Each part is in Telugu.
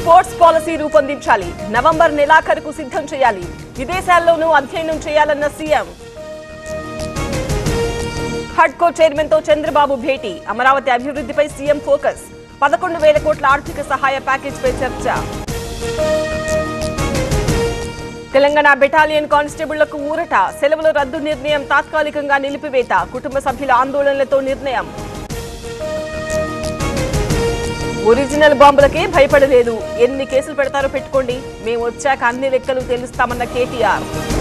స్పోర్ట్స్ పాలసీ రూపొందించాలి నవంబర్ నెలాఖరుకు సిద్ధం చేయాలి విదేశాల్లోనూ అధ్యయనం చేయాలన్న సీఎం హడ్కో చైర్మన్ తో చంద్రబాబు భేటీ అమరావతి అభివృద్ధిపై సీఎం ఫోకస్ పదకొండు వేల కోట్ల ఆర్థిక సహాయ ప్యాకేజ్ పై చర్చ తెలంగాణ బెటాలియన్ కానిస్టేబుళ్లకు ఊరట సెలవుల రద్దు నిర్ణయం తాత్కాలికంగా నిలిపివేత కుటుంబ సభ్యుల ఆందోళనలతో నిర్ణయం ఒరిజినల్ బాంబులకే భయపడలేదు ఎన్ని కేసులు పెడతారో పెట్టుకోండి మేము వచ్చాక అన్ని లెక్కలు తెలుస్తామన్న కేటీఆర్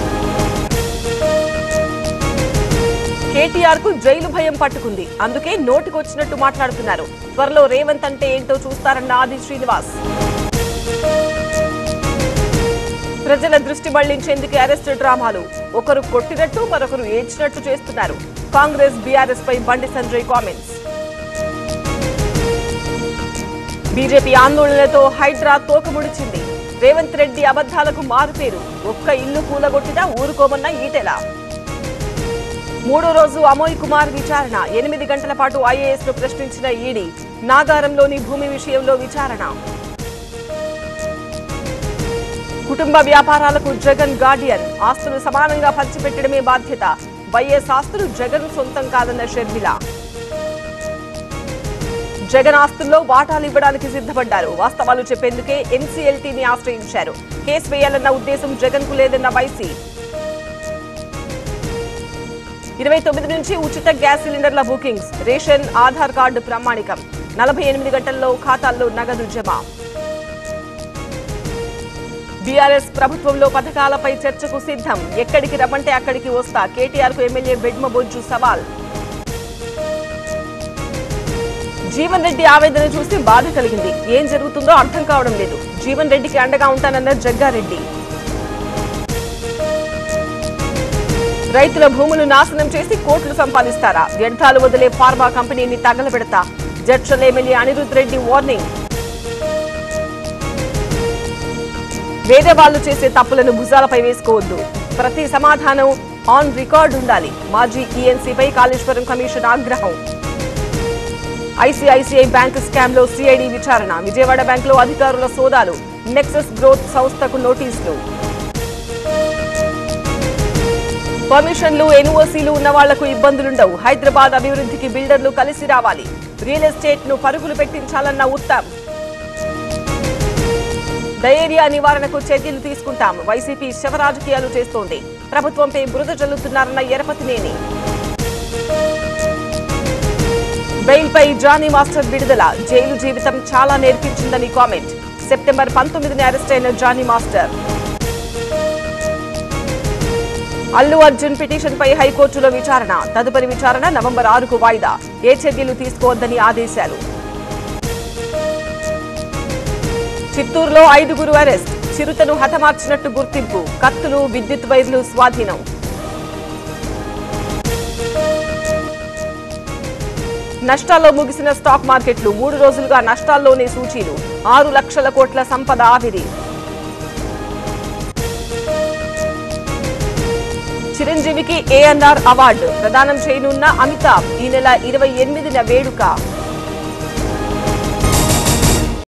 కేటీఆర్ కు జైలు భయం పట్టుకుంది అందుకే నోటికొచ్చినట్టు మాట్లాడుతున్నారు త్వరలో రేవంత్ అంటే ఏంటో చూస్తారన్న ఆది శ్రీనివాస్ ప్రజల దృష్టి మళ్లించేందుకు అరెస్ట్ డ్రామాలు ఒకరు కొట్టినట్టు మరొకరు ఏడ్చినట్టు చేస్తున్నారు కాంగ్రెస్ బీఆర్ఎస్ పై బండి సంజయ్ కామెంట్స్ బీజేపీ ఆందోళనలతో హైడ్రా తోకముడిచింది రేవంత్ రెడ్డి అబద్ధాలకు మారుపేరు ఒక్క ఇల్లు కూలగొట్టినా ఊరుకోమన్న ఈటెల మూడో రోజు అమోయ్ కుమార్ విచారణ ఎనిమిది గంటల పాటు ఐఏఎస్ ను ప్రశ్నించిన ఈడీ నాగారంలోని భూమి విషయంలో విచారణ కుటుంబ వ్యాపారాలకు జగన్ గార్డియన్ ఆస్తులు సమానంగా పంచిపెట్టడమే బాధ్యత వైఎస్ ఆస్తులు జగన్ సొంతం కాదన్న షర్మిల జగన్ ఆస్తుల్లో వాటాలు ఇవ్వడానికి సిద్ధపడ్డారు వాస్తవాలు చెప్పేందుకే ఎన్సీఎల్టీని ఆశ్రయించారు కేసు వేయాలన్న ఉద్దేశం జగన్ కు లేదన్న వైసీ ఇరవై తొమ్మిది నుంచి ఉచిత గ్యాస్ సిలిండర్ల బుకింగ్స్ రేషన్ ఆధార్ కార్డు ప్రామాణికం నలభై ఎనిమిది గంటల్లో ఖాతాల్లో నగదు జమ బీఆర్ఎస్ ప్రభుత్వంలో పథకాలపై చర్చకు సిద్ధం ఎక్కడికి రమ్మంటే అక్కడికి వస్తా కేటీఆర్ కు ఎమ్మెల్యే బెడ్మ బొజ్జు సవాల్ జీవన్ రెడ్డి ఆవేదన చూసి బాధ కలిగింది ఏం జరుగుతుందో అర్థం కావడం లేదు జీవన్ రెడ్డికి అండగా ఉంటానన్న జగ్గారెడ్డి రైతుల భూములు నాశనం చేసి కోట్లు సంపాదిస్తారా వ్యర్థాలు వదిలే ఫార్మా కంపెనీని తగలబెడతా జడ్చల్ ఎమ్మెల్యే అనిరుద్ రెడ్డి వార్నింగ్ వేరే వాళ్ళు చేసే తప్పులను భుజాలపై వేసుకోవద్దు ప్రతి సమాధానం ఆన్ రికార్డ్ ఉండాలి మాజీ ఈఎన్సీపై కాళేశ్వరం కమిషన్ ఆగ్రహం ఐసీఐసీఐ బ్యాంక్ స్కామ్ లో సిఐడి విచారణ విజయవాడ బ్యాంకులో అధికారుల సోదాలు నెక్సస్ గ్రోత్ సంస్థకు నోటీసులు పర్మిషన్లు ఎన్ఓసీలు ఉన్న వాళ్లకు ఇబ్బందులుండవు హైదరాబాద్ అభివృద్ధికి బిల్డర్లు కలిసి రావాలి రియల్ ఎస్టేట్ ను పరుగులు పెట్టించాలన్న ఉత్తమ్ డయేరియా నివారణకు చర్యలు తీసుకుంటాం వైసీపీ శవరాజకీయాలు చేస్తోంది ప్రభుత్వంపై బురద జల్లుతున్నారన్న ఎరపతినేని బెయిల్పై జానీ మాస్టర్ విడుదల జైలు జీవితం చాలా నేర్పించిందని కామెంట్ సెప్టెంబర్ పంతొమ్మిదిని అరెస్ట్ అయిన జానీ మాస్టర్ అల్లు అర్జున్ పిటిషన్ పై హైకోర్టులో విచారణ తదుపరి విచారణ నవంబర్ ఆరుకు వాయిదా ఏ చర్యలు తీసుకోవద్దని ఆదేశాలు చిత్తూరులో ఐదుగురు అరెస్ట్ చిరుతను హతమార్చినట్టు గుర్తింపు కత్తులు విద్యుత్ వైర్లు స్వాధీనం నష్టాల్లో ముగిసిన స్టాక్ మార్కెట్లు మూడు రోజులుగా నష్టాల్లోనే సూచీలు ఆరు లక్షల కోట్ల సంపద ఆవిరి చిరంజీవికి ఏఎన్ఆర్ అవార్డు ప్రదానం చేయనున్న అమితాబ్ ఈ నెల ఇరవై ఎనిమిదిన వేడుక